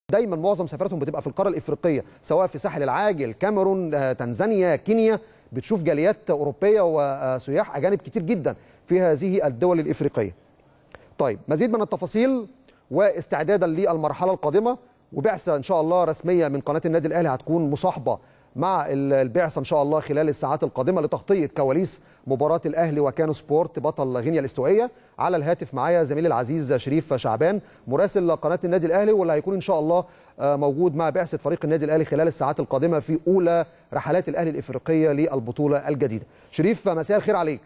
دايما معظم سفراتهم بتبقى في القاره الافريقيه سواء في ساحل العاج الكاميرون آه، تنزانيا كينيا بتشوف جاليات اوروبيه وسياح اجانب كتير جدا في هذه الدول الافريقيه طيب مزيد من التفاصيل واستعدادا للمرحله القادمه وبعثه ان شاء الله رسميه من قناه النادي الاهلي هتكون مصاحبه مع ال- البعثه ان شاء الله خلال الساعات القادمه لتغطيه كواليس مباراه الاهلي وكانو سبورت بطل غينيا الاستوائيه على الهاتف معايا زميلي العزيز شريف شعبان مراسل قناه النادي الاهلي واللي هيكون ان شاء الله آه، موجود مع بعثه فريق النادي الاهلي خلال الساعات القادمه في اولى رحلات الاهلي الافريقيه للبطوله الجديده شريف مساء الخير عليك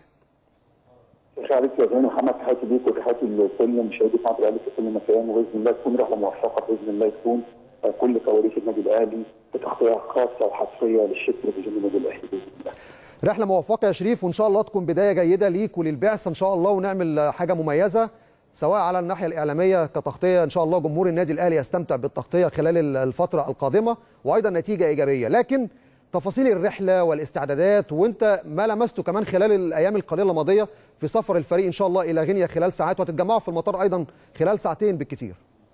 شكرا عليك يا زين محمد تحياتي ليك وتحياتي لكل مشاهدي قناه الاهلي في كل مكان وباذن الله تكون رحله موفقه باذن الله تكون آه، كل كواليس النادي الاهلي بتغطيه خاصه وحصريه للشكل بجمهور النادي الاهلي باذن الله. رحله موفقه يا شريف وان شاء الله تكون بدايه جيده ليك وللبعثه ان شاء الله ونعمل حاجه مميزه سواء على الناحيه الاعلاميه كتغطيه ان شاء الله جمهور النادي الاهلي يستمتع بالتغطيه خلال الفتره القادمه وايضا نتيجه ايجابيه لكن تفاصيل الرحله والاستعدادات وانت ما لمسته كمان خلال الايام القليله الماضيه في سفر الفريق ان شاء الله الى غينيا خلال ساعات وهتتجمعوا في المطار ايضا خلال ساعتين بالكثير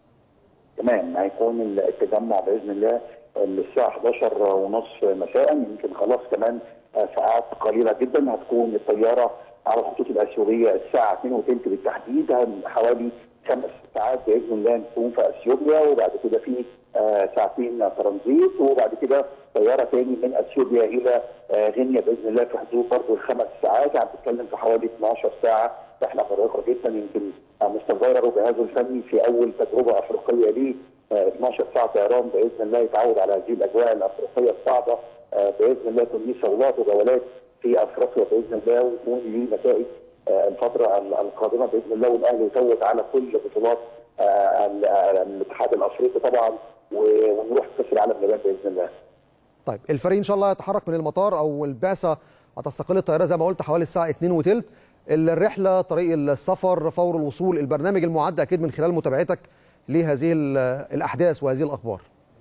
تمام هيكون التجمع باذن الله الساعه 11 ونص مساء يمكن خلاص كمان آه، ساعات قليله جدا هتكون الطياره على الخطوط الاسيويه الساعه 2 وثلث بالتحديد هن- حوالي خمس ساعات باذن الله نكون في اثيوبيا وبعد كده في آه، ساعتين ترانزيت وبعد كده طياره تاني من اثيوبيا الى آه، غينيا باذن الله في حدود برضه الخمس ساعات يعني بتتكلم في حوالي 12 ساعه رحله مرهقه جدا يمكن آه، مستر فايرر وجهازه الفني في اول تجربه افريقيه ليه آه، 12 ساعه طيران باذن الله يتعود على هذه الاجواء الافريقيه الصعبه آه، باذن الله يكون ليه صولات وجولات في افريقيا باذن الله ويكون ليه نتائج آه، الفتره ال- القادمه باذن الله والاهلي يفوز على كل بطولات آه، ال- آه، الاتحاد الافريقي طبعا و- ونروح كاس العالم لبنان باذن الله. طيب الفريق ان شاء الله يتحرك من المطار او البعثه هتستقل الطياره زي ما قلت حوالي الساعه 2 وثلث الرحله طريق السفر فور الوصول البرنامج المعد اكيد من خلال متابعتك لهذه ال- الاحداث وهذه الاخبار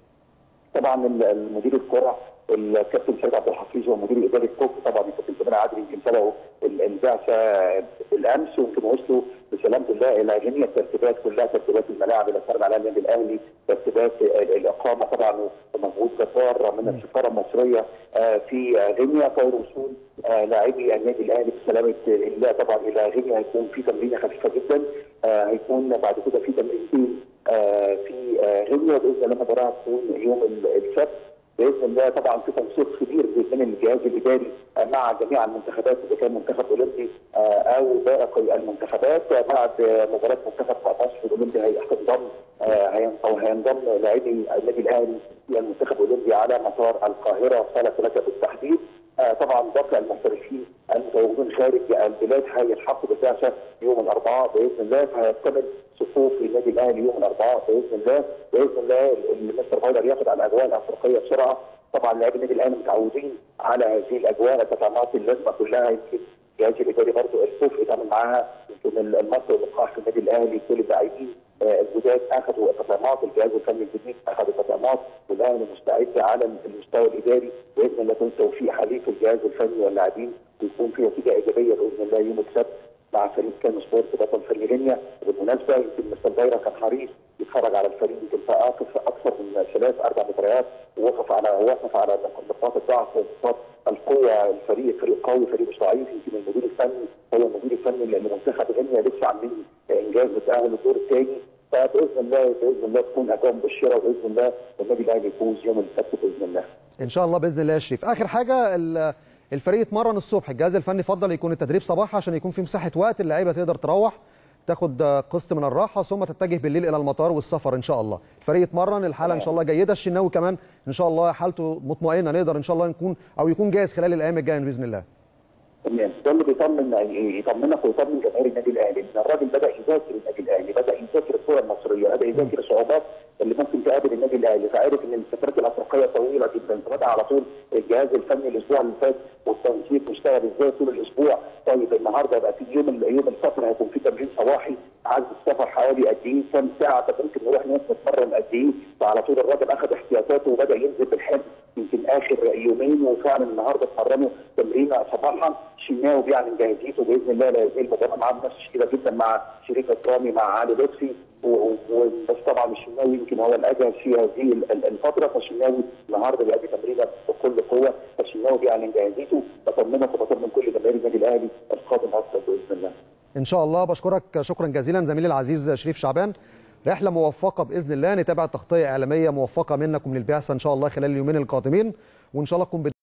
طبعا ال- المدير الكره الكابتن سيد عبد الحفيظ ومدير الاداري الكوك طبعا الكابتن سمير عادل يمكن تابعوا ال- البعثه بالامس ويمكن وصلوا بسلامه الله الى جميع الترتيبات كلها ترتيبات الملاعب اللي اتفرج عليها النادي الاهلي ترتيبات ال- الاقامه طبعا ومجهود جبار من السفاره المصريه آه، في آه، غينيا فور وصول آه، لاعبي النادي الاهلي بسلامه الله طبعا الى غينيا هيكون في تمرينه خفيفه جدا آه، هيكون بعد كده في تمرينتين آه، في آه، غينيا باذن الله المباراه هتكون يوم ال- السبت باذن الله طبعا في تنسيق كبير من الجهاز الاداري آه، مع جميع المنتخبات اذا كان منتخب اولمبي آه، او باقي المنتخبات آه، بعد آه، مباراه منتخب مصر الاولمبي هينضم آه، هينضم هينضم لاعبي النادي الاهلي الى المنتخب الاولمبي على مطار القاهره صاله ثلاثه بالتحديد آه، طبعا باقي المحترفين المتواجدين خارج البلاد هيلحقوا بالبعثه يوم الاربعاء باذن الله فهيكتمل صفوف النادي الاهلي يوم الاربعاء باذن الله باذن الله المستر فايلر ياخد على الاجواء الافريقيه بسرعه طبعا لاعبي النادي الاهلي متعودين على هذه الاجواء التطعيمات اللازمه كلها يمكن الجهاز الاداري برضه الكوف يتعامل معاها يمكن المصر واللقاح في النادي الاهلي كل اللاعبين آه، الجداد اخذوا التطعيمات الجهاز الفني الجديد اخذ التطعيمات والاهلي مستعد على المستوى الاداري باذن الله يكون توفيق حليف الجهاز الفني واللاعبين ويكون في نتيجه ايجابيه باذن الله يوم السبت مع فريق كان سبورت بطل فريق غينيا وبالمناسبه يمكن مستر فايرا كان حريص يتفرج على الفريق يمكن في أكثر اكثر من ثلاث اربع مباريات ووقف على وقف على نقاط الضعف ونقاط القوه الفريق فريق قوي فريق مش ضعيف يمكن المدير الفني هو المدير الفني لمنتخب غينيا لسه عاملين انجاز وتاهل الدور الثاني فباذن الله باذن الله تكون اجواء مبشره وباذن الله النادي الاهلي يفوز يوم السبت باذن الله. ان شاء الله باذن الله يا شريف اخر حاجه ال- الفريق اتمرن الصبح الجهاز الفني فضل يكون التدريب صباحا عشان يكون في مساحه وقت اللعيبه تقدر تروح تاخد قسط من الراحه ثم تتجه بالليل الى المطار والسفر ان شاء الله الفريق اتمرن الحاله ان شاء الله جيده الشناوي كمان ان شاء الله حالته مطمئنه نقدر ان شاء الله نكون او يكون جاهز خلال الايام الجايه باذن الله تمام ده اللي بيطمن يطمنك ويطمن جماهير النادي الاهلي ان الراجل بدا يذاكر النادي الاهلي بدا يذاكر الكره المصريه بدا يذاكر الصعوبات اللي ممكن تقابل النادي الاهلي فعارف ان السفرات الافريقيه طويله جدا فبدا على طول الجهاز الفني الاسبوع اللي فات والتنسيق مشتغل ازاي طول الاسبوع طيب النهارده يبقى في يوم يوم السفر هيكون في تمرين صباحي عدد السفر حوالي قد ايه كام ساعه طب ممكن نروح ناس نتمرن قد ايه فعلى طول الراجل اخذ احتياطاته وبدا ينزل بالحمل يمكن اخر يومين وفعلا النهارده اتمرنوا تمرينه صباحا شناوي بيعلن جاهزيته باذن الله لهذه المباراه معاه منافس كبيره جدا مع شريك اكرامي مع علي لطفي بس طبعا الشناوي يمكن هو الاجهز في هذه الفتره فالشناوي النهارده بيأدي تمرينه بكل قوه فالشناوي بيعلن جاهزيته بطمنك وبطمن كل جماهير النادي الاهلي القادم افضل باذن الله. ان شاء الله بشكرك شكرا جزيلا زميلي العزيز شريف شعبان رحله موفقه باذن الله نتابع تغطيه اعلاميه موفقه منكم للبعثه ان شاء الله خلال اليومين القادمين وان شاء الله تكون